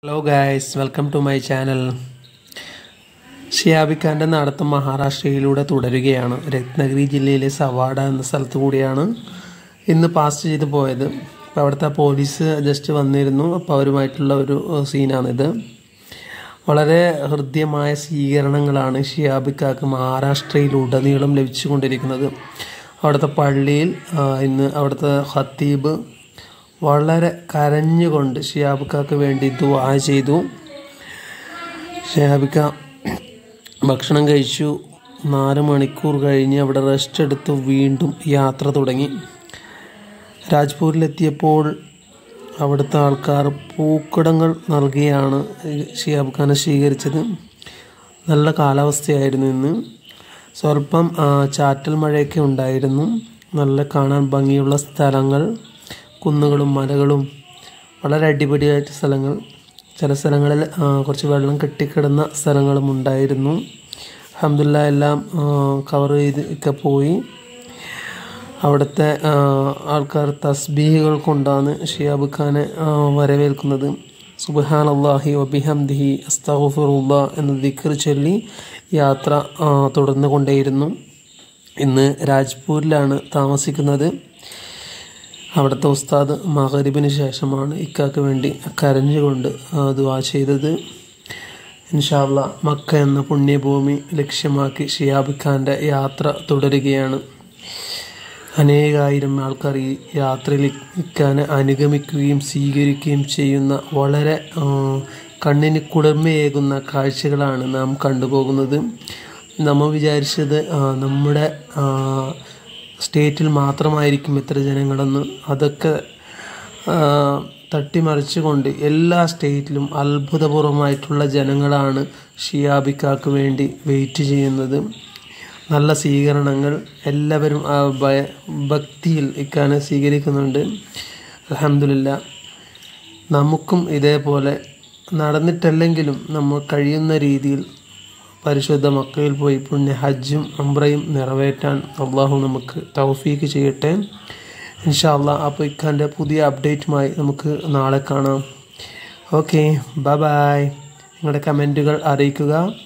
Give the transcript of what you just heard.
hello guys welcome to my channel ഷിയാബിഖാൻ്റെ നടത്തം മഹാരാഷ്ട്രയിലൂടെ തുടരുകയാണ് രത്നഗിരി ജില്ലയിലെ സവാഡ എന്ന സ്ഥലത്തു കൂടിയാണ് ഇന്ന് പാസ് ചെയ്ത് പോയത് അപ്പോൾ അവിടുത്തെ പോലീസ് ജസ്റ്റ് വന്നിരുന്നു അപ്പോൾ അവരുമായിട്ടുള്ള ഒരു ഏഹ്, സീനാണിത് വളരെ ഹൃദ്യമായ സ്വീകരണങ്ങളാണ് ഷിയാബിക്കാക്ക് മഹാരാഷ്ട്രയിലുടനീളം ലഭിച്ചുകൊണ്ടിരിക്കുന്നത് അവിടുത്തെ പള്ളിയിൽ ആ, ഇന്ന് അവിടുത്തെ ഖത്തീബ് വളരെ കരഞ്ഞുകൊണ്ട് ഷിയാബിക്കാക്ക് വേണ്ടി ദുആ ചെയ്തു ഷിയാബിക്ക ഭക്ഷണം കഴിച്ചു നാല് മണിക്കൂർ കഴിഞ്ഞ് അവിടെ റെസ്റ്റ് എടുത്ത് വീണ്ടും യാത്ര തുടങ്ങി രാജ്പൂരിലെത്തിയപ്പോൾ അവിടുത്തെ ആൾക്കാർ പൂക്കടങ്ങൾ നൽകിയാണ് ഷിയാബ് ഖാനെ സ്വീകരിച്ചത് നല്ല കാലാവസ്ഥയായിരുന്നു ഇന്ന് സ്വല്പം ആ, ചാറ്റൽ മഴയൊക്കെ ഉണ്ടായിരുന്നു നല്ല കാണാൻ ഭംഗിയുള്ള സ്ഥലങ്ങൾ കുന്നുകളും മലകളും വളരെ അടിപൊളിയായിട്ട് സ്ഥലങ്ങൾ ചില സ്ഥലങ്ങളിൽ ആ, കുറച്ച് വെള്ളം കെട്ടിക്കിടന്ന സ്ഥലങ്ങളും ഉണ്ടായിരുന്നു അഹമ്മദില്ല എല്ലാം കവർ ചെയ്ത് ഒക്കെ പോയി അവിടുത്തെ ആ, ആൾക്കാർ തസ്ബീഹുകൾ കൊണ്ടാണ് ഷിയാബ് ഖാനെ ആ, വരവേൽക്കുന്നത് സുബഹാൻ അള്ളാഹി വബിഹംദിഹി അസ്തഫുറുല്ല എന്ന ദിക്കർ ചൊല്ലി യാത്ര ആ, തുടർന്നു കൊണ്ടേയിരുന്നു ഇന്ന് രാജ്പൂരിലാണ് താമസിക്കുന്നത് അവിടുത്തെ ഉസ്താദ് മഹരിബിന് ശേഷമാണ് ഇക്കാക്ക് വേണ്ടി കരഞ്ഞുകൊണ്ട് ആ, ദുആ ചെയ്തത് ഇൻഷാല്ല മക്ക എന്ന പുണ്യഭൂമി ലക്ഷ്യമാക്കി ഷിയാബ് ഖാൻ്റെ യാത്ര തുടരുകയാണ് അനേകായിരം ആൾക്കാർ ഈ യാത്രയിൽ ഇക്കാനെ അനുഗമിക്കുകയും സ്വീകരിക്കുകയും ചെയ്യുന്ന വളരെ ആ, കണ്ണിന് കുളിർമയേകുന്ന കാഴ്ചകളാണ് നാം കണ്ടുപോകുന്നത് നമ്മൾ വിചാരിച്ചത് ആ, നമ്മുടെ ആ, സ്റ്റേറ്റിൽ മാത്രമായിരിക്കും ഇത്ര ജനങ്ങളെന്ന് അതൊക്കെ ആ, തട്ടിമറിച്ചുകൊണ്ട് എല്ലാ സ്റ്റേറ്റിലും അത്ഭുതപൂർവമായിട്ടുള്ള ജനങ്ങളാണ് ഷിയാബിക്കാക്ക് വേണ്ടി വെയിറ്റ് ചെയ്യുന്നത് നല്ല സ്വീകരണങ്ങൾ എല്ലാവരും ആ ഭയ ഭക്തിയിൽ ഇക്കാനെ സ്വീകരിക്കുന്നുണ്ട് അലഹമില്ല നമുക്കും ഇതേപോലെ നടന്നിട്ടല്ലെങ്കിലും നമ്മൾ കഴിയുന്ന രീതിയിൽ പരിശുദ്ധ മക്കയിൽ പോയി പുണ്യ ഹജ്ജും അംറയും നിറവേറ്റാൻ അള്ളാഹു നമുക്ക് തൗഫീക്ക് ചെയ്യട്ടെ ഇൻഷാ അള്ളാഹ് അപ്പോൾ ഇക്കാൻ്റെ പുതിയ അപ്ഡേറ്റുമായി നമുക്ക് നാളെ കാണാം ഓക്കെ ബൈ ബൈ നിങ്ങളുടെ കമൻറ്റുകൾ അറിയിക്കുക